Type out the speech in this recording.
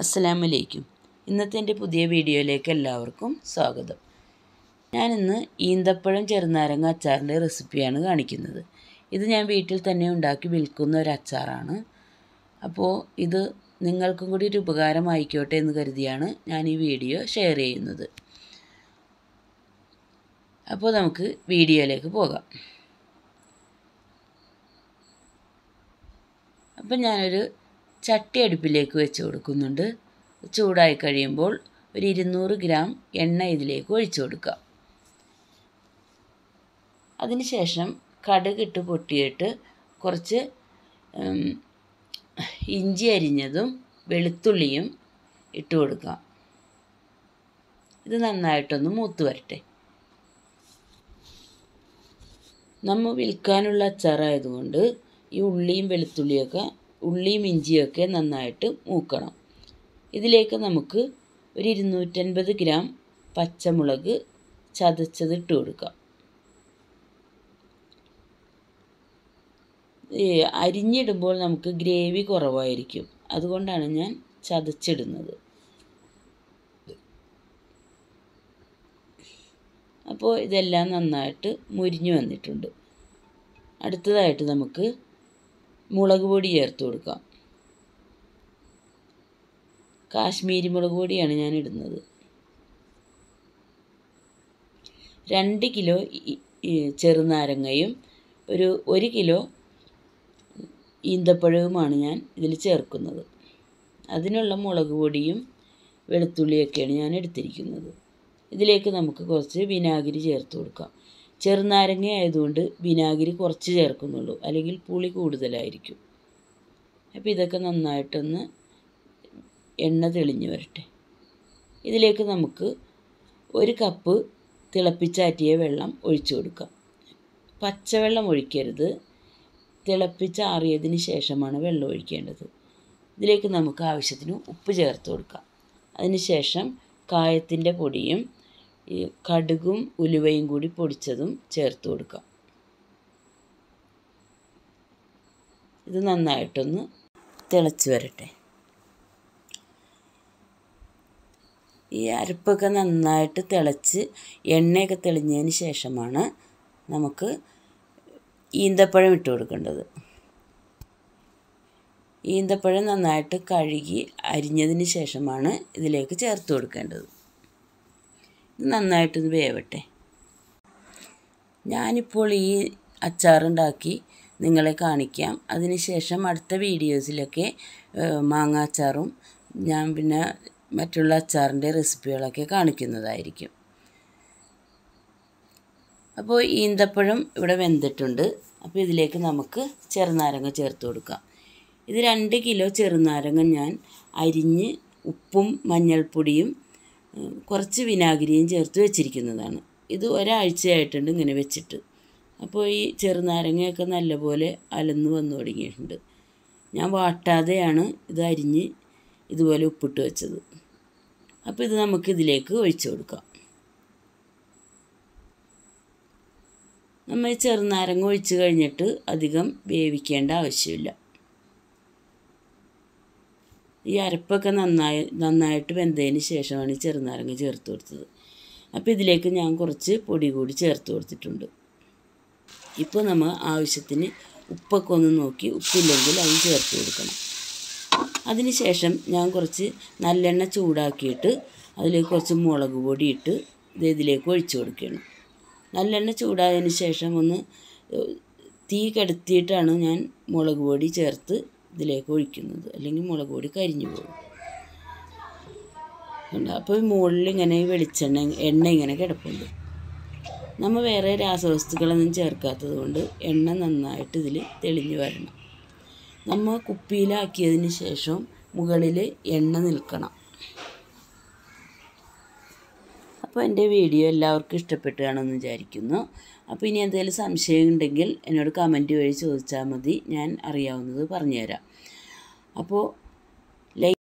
അസ്സലാമലൈക്കും ഇന്നത്തെ എൻ്റെ പുതിയ വീഡിയോയിലേക്ക് എല്ലാവർക്കും സ്വാഗതം ഞാനിന്ന് ഈന്തപ്പഴം ചെറുനാരങ്ങ അച്ചാറിൻ്റെ റെസിപ്പിയാണ് കാണിക്കുന്നത് ഇത് ഞാൻ വീട്ടിൽ തന്നെ ഉണ്ടാക്കി വിൽക്കുന്ന ഒരു അച്ചാറാണ് അപ്പോൾ ഇത് നിങ്ങൾക്കും കൂടി ഒരു ഉപകാരമായിക്കോട്ടെ എന്ന് കരുതിയാണ് ഞാൻ ഈ വീഡിയോ ഷെയർ ചെയ്യുന്നത് അപ്പോൾ നമുക്ക് വീഡിയോയിലേക്ക് പോകാം അപ്പം ഞാനൊരു ചട്ടി അടുപ്പിലേക്ക് വെച്ച് കൊടുക്കുന്നുണ്ട് ചൂടായി കഴിയുമ്പോൾ ഒരു ഇരുന്നൂറ് ഗ്രാം എണ്ണ ഇതിലേക്ക് ഒഴിച്ചു കൊടുക്കുക അതിനുശേഷം കടുകിട്ട് പൊട്ടിയിട്ട് കുറച്ച് ഇഞ്ചി അരിഞ്ഞതും വെളുത്തുള്ളിയും ഇട്ട് കൊടുക്കാം ഇത് നന്നായിട്ടൊന്ന് മൂത്ത് വരട്ടെ നമ്മൾ വിൽക്കാനുള്ള അച്ചാറായതുകൊണ്ട് ഈ ഉള്ളിയും വെളുത്തുള്ളിയൊക്കെ ഉള്ളിയും ഇഞ്ചിയൊക്കെ നന്നായിട്ട് മൂക്കണം ഇതിലേക്ക് നമുക്ക് ഒരു ഇരുന്നൂറ്റൻപത് ഗ്രാം പച്ചമുളക് ചതച്ചത് ഇട്ട് കൊടുക്കാം അരിഞ്ഞിടുമ്പോൾ നമുക്ക് ഗ്രേവി കുറവായിരിക്കും അതുകൊണ്ടാണ് ഞാൻ ചതച്ചിടുന്നത് അപ്പോൾ ഇതെല്ലാം നന്നായിട്ട് മുരിഞ്ഞു വന്നിട്ടുണ്ട് അടുത്തതായിട്ട് നമുക്ക് മുളക് പൊടി ചേർത്ത് കൊടുക്കാം കാശ്മീരി മുളക് പൊടിയാണ് ഞാൻ ഇടുന്നത് രണ്ട് കിലോ ചെറുനാരങ്ങയും ഒരു ഒരു കിലോ ഈന്തപ്പഴവുമാണ് ഞാൻ ഇതിൽ ചേർക്കുന്നത് അതിനുള്ള മുളക് പൊടിയും വെളുത്തുള്ളിയൊക്കെയാണ് ഞാൻ എടുത്തിരിക്കുന്നത് ഇതിലേക്ക് നമുക്ക് കുറച്ച് വിനാഗിരി ചേർത്ത് കൊടുക്കാം ചെറുനാരങ്ങ ആയതുകൊണ്ട് വിനാഗിരി കുറച്ച് ചേർക്കുന്നുള്ളൂ അല്ലെങ്കിൽ പുളി കൂടുതലായിരിക്കും അപ്പോൾ ഇതൊക്കെ നന്നായിട്ടൊന്ന് എണ്ണ തെളിഞ്ഞ് വരട്ടെ ഇതിലേക്ക് നമുക്ക് ഒരു കപ്പ് തിളപ്പിച്ചാറ്റിയ വെള്ളം ഒഴിച്ചു കൊടുക്കാം പച്ചവെള്ളം ഒഴിക്കരുത് തിളപ്പിച്ചാറിയതിന് ശേഷമാണ് വെള്ളം ഒഴിക്കേണ്ടത് ഇതിലേക്ക് നമുക്ക് ആവശ്യത്തിന് ഉപ്പ് ചേർത്ത് കൊടുക്കാം അതിനുശേഷം കായത്തിൻ്റെ പൊടിയും ഈ കടുകും ഉലുവയും കൂടി പൊടിച്ചതും ചേർത്ത് കൊടുക്കാം ഇത് നന്നായിട്ടൊന്ന് തിളച്ച് വരട്ടെ ഈ അരപ്പൊക്കെ നന്നായിട്ട് തിളച്ച് എണ്ണയൊക്കെ തെളിഞ്ഞതിന് ശേഷമാണ് നമുക്ക് ഈന്തപ്പഴം ഇട്ട് കൊടുക്കേണ്ടത് ഈന്തപ്പഴം നന്നായിട്ട് കഴുകി അരിഞ്ഞതിന് ശേഷമാണ് ഇതിലേക്ക് ചേർത്ത് കൊടുക്കേണ്ടത് ഇത് നന്നായിട്ടൊന്ന് വേവട്ടെ ഞാനിപ്പോൾ ഈ അച്ചാറുണ്ടാക്കി നിങ്ങളെ കാണിക്കാം അതിനുശേഷം അടുത്ത വീഡിയോസിലൊക്കെ മാങ്ങ അച്ചാറും ഞാൻ പിന്നെ മറ്റുള്ള അച്ചാറിൻ്റെ റെസിപ്പികളൊക്കെ കാണിക്കുന്നതായിരിക്കും അപ്പോൾ ഈന്തപ്പഴം ഇവിടെ വെന്തിട്ടുണ്ട് അപ്പോൾ ഇതിലേക്ക് നമുക്ക് ചെറുനാരങ്ങ ചേർത്ത് കൊടുക്കാം ഇത് രണ്ട് കിലോ ചെറുനാരങ്ങ ഞാൻ അരിഞ്ഞ് ഉപ്പും മഞ്ഞൾപ്പൊടിയും കുറച്ച് വിനാഗിരിയും ചേർത്ത് വെച്ചിരിക്കുന്നതാണ് ഇത് ഒരാഴ്ചയായിട്ടുണ്ട് ഇങ്ങനെ വെച്ചിട്ട് അപ്പോൾ ഈ ചെറുനാരങ്ങയൊക്കെ നല്ലപോലെ അലന്ന് വന്നു തുടങ്ങിയിട്ടുണ്ട് ഞാൻ വാട്ടാതെയാണ് ഇത് അരിഞ്ഞ് ഇതുപോലെ ഉപ്പിട്ട് വെച്ചത് അപ്പോൾ ഇത് നമുക്ക് ഇതിലേക്ക് ഒഴിച്ചു കൊടുക്കാം നമ്മൾ ചെറുനാരങ്ങ ഒഴിച്ച് കഴിഞ്ഞിട്ട് അധികം വേവിക്കേണ്ട ആവശ്യമില്ല ഈ അരപ്പൊക്കെ നന്നായി നന്നായിട്ട് വെന്തതിന് ശേഷമാണ് ഈ ചെറുനാരങ്ങ ചേർത്ത് കൊടുത്തത് അപ്പോൾ ഇതിലേക്ക് ഞാൻ കുറച്ച് പൊടി കൂടി ചേർത്ത് കൊടുത്തിട്ടുണ്ട് ഇപ്പോൾ നമ്മൾ ആവശ്യത്തിന് ഉപ്പൊക്കെ ഒന്ന് നോക്കി ഉപ്പില്ലെങ്കിൽ അത് ചേർത്ത് കൊടുക്കണം അതിനുശേഷം ഞാൻ കുറച്ച് നല്ലെണ്ണ ചൂടാക്കിയിട്ട് അതിലേക്ക് കുറച്ച് മുളക് പൊടി ഇട്ട് ഇത് ഇതിലേക്ക് ഒഴിച്ചു കൊടുക്കണം നല്ലെണ്ണ ചൂടായതിന് ശേഷം ഒന്ന് തീ കെടുത്തിയിട്ടാണ് ഞാൻ മുളക് പൊടി ചേർത്ത് ഇതിലേക്ക് ഒഴിക്കുന്നത് അല്ലെങ്കിൽ മുളക് പൊടി കരിഞ്ഞു പോകും അപ്പോൾ മുകളിൽ ഇങ്ങനെ വെളിച്ചെണ്ണ എണ്ണ ഇങ്ങനെ കിടപ്പുണ്ട് നമ്മൾ വേറെ രാസവസ്തുക്കളൊന്നും ചേർക്കാത്തത് കൊണ്ട് എണ്ണ നന്നായിട്ട് ഇതിൽ തെളിഞ്ഞു വരണം നമ്മൾ കുപ്പിയിലാക്കിയതിന് ശേഷം മുകളിൽ എണ്ണ നിൽക്കണം അപ്പോൾ എൻ്റെ വീഡിയോ എല്ലാവർക്കും ഇഷ്ടപ്പെട്ടു കാണുമെന്ന് വിചാരിക്കുന്നു അപ്പോൾ ഇനി എന്തെങ്കിലും സംശയം ഉണ്ടെങ്കിൽ എന്നോട് കമൻറ്റ് വഴി ചോദിച്ചാൽ മതി ഞാൻ അറിയാവുന്നത് പറഞ്ഞുതരാം അപ്പോൾ